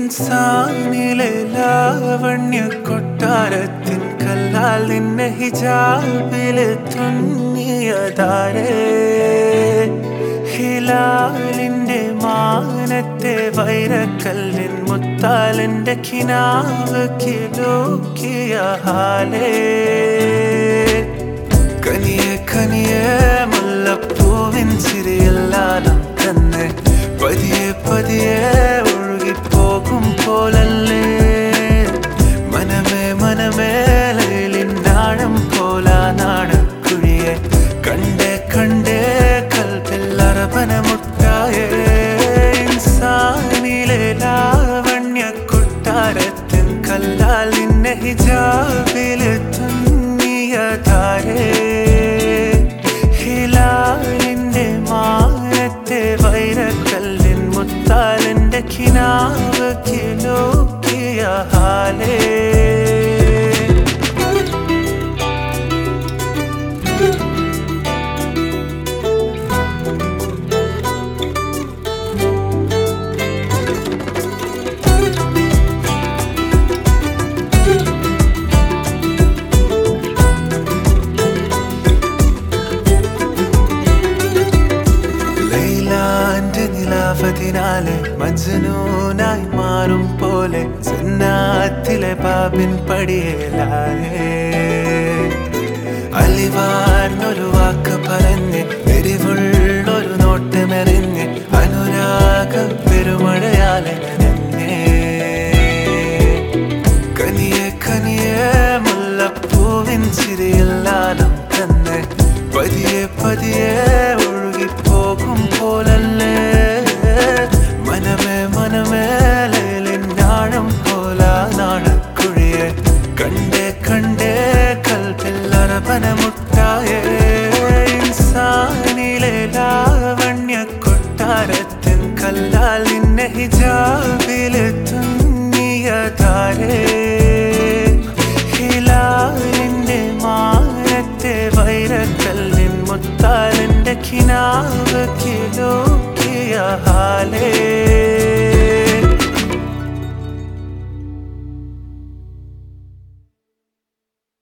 ഇൻസാനിലെ ലാവണ്യ കൊട്ടാരത്തിൻ കല്ലാൽ നിന്നെ ഹിജാബില് തുന്നിയതാരേ ഹിലാലിന്റെ മാനത്തെ വൈരക്കല്ലിൻ മുത്താലിന്റെ കിനാവ് കിലോക്കിയ ഹാലേ കനിയെ കനിയെ മുല്ലപ്പൂവിൻ ചിരിയെല്ലാം തന്നെ പതിയെ പതിയെ ഒഴുകിപ്പോകും പോലല്ലേ മനമേ മനമേ ലൈലിനാഴം പോല നാടക്കുഴിയെ കണ്ടേ കണ്ടേ കൽപ്പിൽ അറബന മുട്ടായേ ഇൻസാനിലെ ലാവണ്യ കൊട്ടാരത്തിൻ കല്ലാൽ നിന്നെ ഹിജാബില് തുന്നിയതാരേ ഹിലാലിന്റെ മാനത്തെ വൈരക്കല്ലിൻ മുത്താലിന്റെ കിനാവ് കിലോക്കിയ ഹാലേ ലൈലാന്റെ നിലാവതിനാലെ മജ്നൂനായി മാറും പോലെ സന്നാത്തിലെ പാപിൻ പടിയേലാലേ അലിവാർന്നൊരു വാക്ക് പറഞ്ഞ് എരിവുള്ളൊരു നോട്ടമെറിഞ്ഞ് അനുരാഗ പെരുമഴയാലെ നനഞ്ഞേ കനിയെ കനിയെ മുല്ലപ്പൂവിൻ ചിരിയെല്ലാം തന്നെ പതിയെ പതിയെ ഒഴുകിപ്പോകും പോലല്ലേ മനമേ മനമേ ലൈലിനാഴം പോല നാണക്കുഴിയെ കണ്ടേ കണ്ടേ കൽപ്പിൽ അറബന മുട്ടായേ ഇൻസാനിലെ ലാവണ്യ കൊട്ടാരത്തിൻ കല്ലാൽ നിന്നെ ഹിജാബില് തുന്നിയതാരേ ഹിലാലിന്റെ മാനത്തെ വൈരക്കല്ലിൻ മുത്താലിന്റെ കിനാവ്